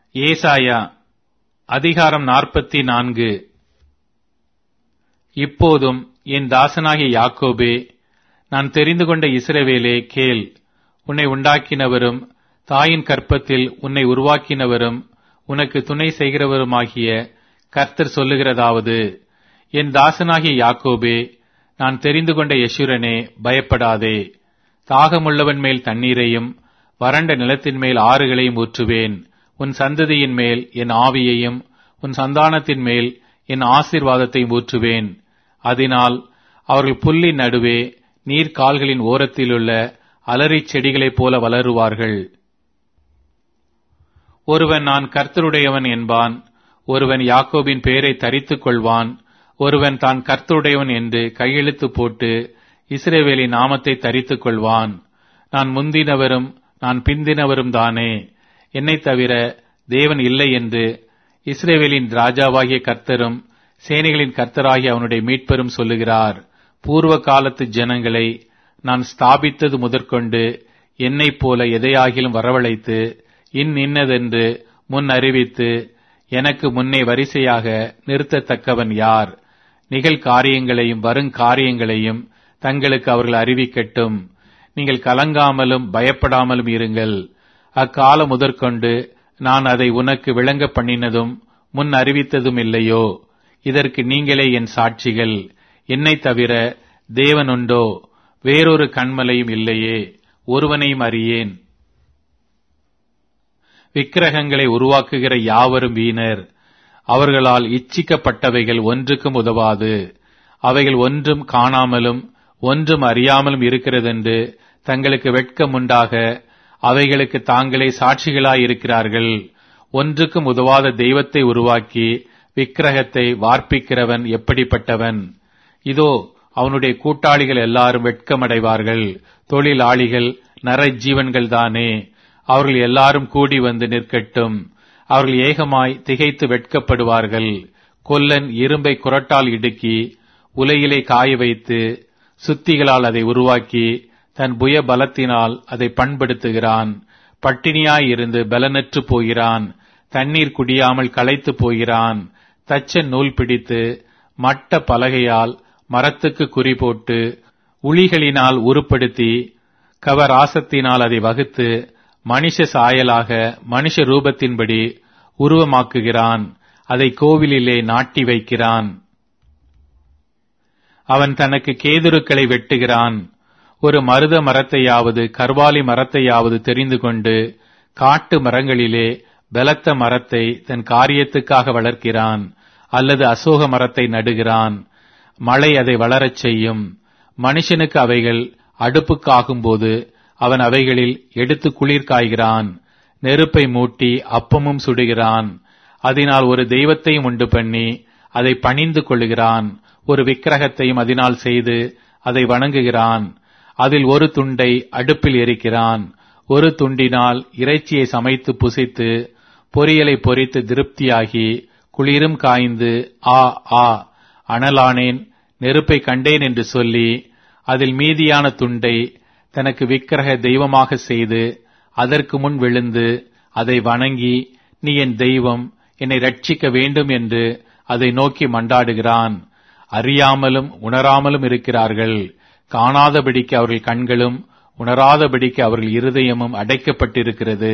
ஏசாயா அதிகாரம் நாற்பத்தி நான்கு இப்போதும் என் தாசனாகிய யாக்கோபே நான் தெரிந்து கொண்ட இஸ்ரவேலே கேள் உன்னை உண்டாக்கினவரும் தாயின் கற்பத்தில் உன்னை உருவாக்கினவரும் உனக்கு துணை செய்கிறவருமாகிய கர்த்தர் சொல்லுகிறதாவது என் தாசனாகிய யாக்கோபே நான் தெரிந்து கொண்ட யசுரனே பயப்படாதே தாகமுள்ளவன் மேல் தண்ணீரையும் வறண்ட நிலத்தின் மேல் ஆறுகளையும் ஊற்றுவேன் உன் சந்ததியின் மேல் என் ஆவியையும் உன் சந்தானத்தின் மேல் என் ஆசீர்வாதத்தையும் ஊற்றுவேன் அதனால் அவர்கள் புல்லின் நடுவே நீர் கால்களின் ஓரத்திலுள்ள அலறிச் செடிகளைப் போல வளருவார்கள் ஒருவன் நான் கர்த்தருடையவன் என்பான் ஒருவன் யாக்கோபின் பெயரை தரித்துக் கொள்வான் ஒருவன் தான் கர்த்தருடையவன் என்று கையெழுத்து போட்டு இஸ்ரேவேலின் நாமத்தை தரித்துக் கொள்வான் நான் முந்தினவரும் நான் பிந்தினவரும் தானே என்னைத் தவிர தேவன் இல்லை என்று இஸ்ரேவேலின் ராஜாவாகிய கர்த்தரும் சேனைகளின் கர்த்தராகிய அவனுடைய மீட்பெரும் சொல்லுகிறார் பூர்வ காலத்து ஜனங்களை நான் ஸ்தாபித்தது முதற்கொண்டு என்னைப் போல எதையாகிலும் வரவழைத்து இன் இன்னதென்று முன் அறிவித்து எனக்கு முன்னே வரிசையாக நிறுத்தத்தக்கவன் யார் நிகழ் காரியங்களையும் வருங்காரியங்களையும் தங்களுக்கு அவர்கள் அறிவிக்கட்டும் நீங்கள் கலங்காமலும் பயப்படாமலும் இருங்கள் அக்காலம் முதற்கொண்டு நான் அதை உனக்கு விளங்க பண்ணினதும் முன் அறிவித்ததும் இல்லையோ இதற்கு நீங்களே என் சாட்சிகள் என்னை தவிர தேவன் உண்டோ வேறொரு கண்மலையும் இல்லையே ஒருவனையும் அறியேன் விக்கிரகங்களை உருவாக்குகிற யாவரும் வீணர் அவர்களால் இச்சிக்கப்பட்டவைகள் ஒன்றுக்கும் உதவாது அவைகள் ஒன்றும் காணாமலும் ஒன்றும் அறியாமலும் இருக்கிறதென்று தங்களுக்கு வெட்கம் உண்டாக அவைகளுக்கு தாங்களே சாட்சிகளாயிருக்கிறார்கள் ஒன்றுக்கும் உதவாத தெய்வத்தை உருவாக்கி விக்கிரகத்தை வார்ப்பிக்கிறவன் எப்படிப்பட்டவன் இதோ அவனுடைய கூட்டாளிகள் எல்லாரும் வெட்கமடைவார்கள் தொழிலாளிகள் நரஜீவன்கள் தானே அவர்கள் எல்லாரும் கூடி வந்து நிற்கட்டும் அவர்கள் ஏகமாய் திகைத்து வெட்கப்படுவார்கள் கொல்லன் இரும்பை குரட்டால் இடுக்கி உலையிலே காய வைத்து சுத்திகளால் அதை உருவாக்கி தன் புய பலத்தினால் அதை பண்படுத்துகிறான் பட்டினியாயிருந்து பலனற்று போகிறான் தண்ணீர் குடியாமல் களைத்து போகிறான் தச்சன் நூல் பிடித்து மட்ட பலகையால் மரத்துக்கு குறி போட்டு உளிகளினால் உருப்படுத்தி கவராசத்தினால் அதை வகுத்து மனுஷ சாயலாக மனுஷ ரூபத்தின்படி உருவமாக்குகிறான் அதை கோவிலிலே நாட்டி வைக்கிறான் அவன் தனக்கு கேதுருக்களை வெட்டுகிறான் ஒரு மருத மரத்தையாவது கர்வாலி மரத்தையாவது தெரிந்து கொண்டு காட்டு மரங்களிலே பலத்த மரத்தை தன் காரியத்துக்காக வளர்க்கிறான் அல்லது அசோக மரத்தை நடுகிறான் மழை அதை வளரச் செய்யும் மனுஷனுக்கு அவைகள் அடுப்புக்காகும்போது அவன் அவைகளில் எடுத்து குளிர் காய்கிறான் நெருப்பை மூட்டி அப்பமும் சுடுகிறான் அதனால் ஒரு தெய்வத்தையும் உண்டு பண்ணி அதை பணிந்து கொள்ளுகிறான் ஒரு விக்கிரகத்தையும் அதனால் செய்து அதை வணங்குகிறான் அதில் ஒரு துண்டை அடுப்பில் எரிக்கிறான் ஒரு துண்டினால் இறைச்சியை சமைத்து புசித்து பொரியலை பொறித்து திருப்தியாகி குளிரும் காய்ந்து ஆ ஆ அனலானேன் நெருப்பை கண்டேன் என்று சொல்லி அதில் மீதியான துண்டை தனக்கு விக்கிரக தெய்வமாக செய்து அதற்கு முன் விழுந்து அதை வணங்கி நீ என் தெய்வம் என்னை ரட்சிக்க வேண்டும் என்று அதை நோக்கி மண்டாடுகிறான் அறியாமலும் உணராமலும் இருக்கிறார்கள் காணாதபடிக்கு அவர்கள் கண்களும் உணராதபடிக்கு அவர்கள் இருதயமும் அடைக்கப்பட்டிருக்கிறது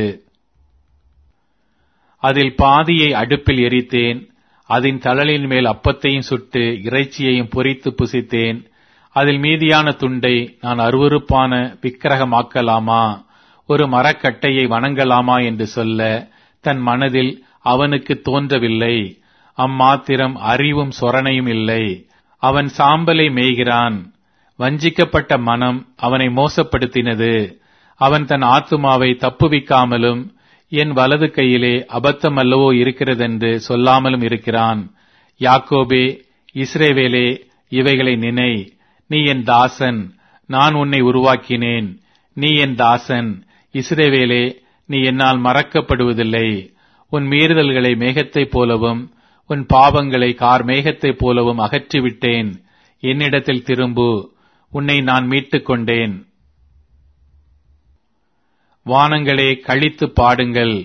அதில் பாதியை அடுப்பில் எரித்தேன் அதன் தழலின் மேல் அப்பத்தையும் சுட்டு இறைச்சியையும் பொறித்து புசித்தேன் அதில் மீதியான துண்டை நான் அருவறுப்பான விக்கிரகமாக்கலாமா ஒரு மரக்கட்டையை வணங்கலாமா என்று சொல்ல தன் மனதில் அவனுக்கு தோன்றவில்லை அம்மாத்திரம் அறிவும் சொரணையும் இல்லை அவன் சாம்பலை மேய்கிறான் வஞ்சிக்கப்பட்ட மனம் அவனை மோசப்படுத்தினது அவன் தன் ஆத்துமாவை தப்புவிக்காமலும் என் வலது கையிலே அபத்தம் அல்லவோ இருக்கிறதென்று சொல்லாமலும் இருக்கிறான் யாக்கோபே இஸ்ரேவேலே இவைகளை நினை நீ என் தாசன் நான் உன்னை உருவாக்கினேன் நீ என் தாசன் இஸ்ரேவேலே நீ என்னால் மறக்கப்படுவதில்லை உன் மீறுதல்களை மேகத்தைப் போலவும் உன் பாவங்களை கார் மேகத்தைப் போலவும் அகற்றிவிட்டேன் என்னிடத்தில் திரும்பு உன்னை நான் மீட்டுக் கொண்டேன் வானங்களே கழித்து பாடுங்கள்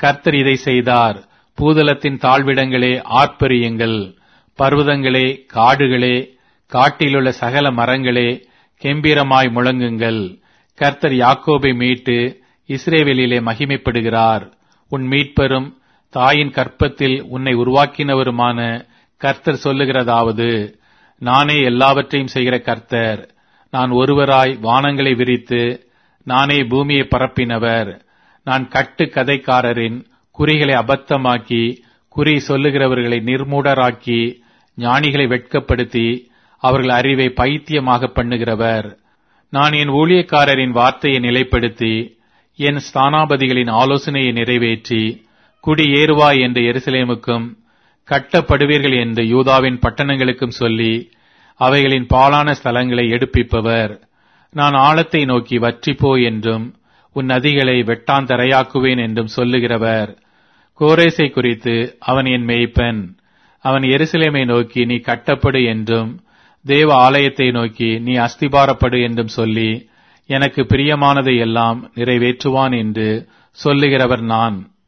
கர்த்தர் இதை செய்தார் பூதலத்தின் தாழ்விடங்களே ஆர்ப்பரியுங்கள் பர்வதங்களே காடுகளே காட்டிலுள்ள சகல மரங்களே கெம்பீரமாய் முழங்குங்கள் கர்த்தர் யாக்கோபை மீட்டு இஸ்ரேவேலிலே மகிமைப்படுகிறார் உன் மீட்பெரும் தாயின் கற்பத்தில் உன்னை உருவாக்கினவருமான கர்த்தர் சொல்லுகிறதாவது நானே எல்லாவற்றையும் செய்கிற கர்த்தர் நான் ஒருவராய் வானங்களை விரித்து நானே பூமியை பரப்பினவர் நான் கட்டு கதைக்காரரின் குறிகளை அபத்தமாக்கி குறி சொல்லுகிறவர்களை நிர்மூடராக்கி ஞானிகளை வெட்கப்படுத்தி அவர்கள் அறிவை பைத்தியமாக பண்ணுகிறவர் நான் என் ஊழியக்காரரின் வார்த்தையை நிலைப்படுத்தி என் ஸ்தானாபதிகளின் ஆலோசனையை நிறைவேற்றி குடியேறுவாய் என்று எருசலேமுக்கும் கட்டப்படுவீர்கள் என்று யூதாவின் பட்டணங்களுக்கும் சொல்லி அவைகளின் பாலான ஸ்தலங்களை எடுப்பிப்பவர் நான் ஆழத்தை நோக்கி வற்றிப்போ என்றும் உன் நதிகளை வெட்டாந்தரையாக்குவேன் என்றும் சொல்லுகிறவர் கோரேசை குறித்து அவன் என் மேய்ப்பன் அவன் எருசலேமை நோக்கி நீ கட்டப்படு என்றும் தேவ ஆலயத்தை நோக்கி நீ அஸ்திபாரப்படு என்றும் சொல்லி எனக்கு பிரியமானதை எல்லாம் நிறைவேற்றுவான் என்று சொல்லுகிறவர் நான்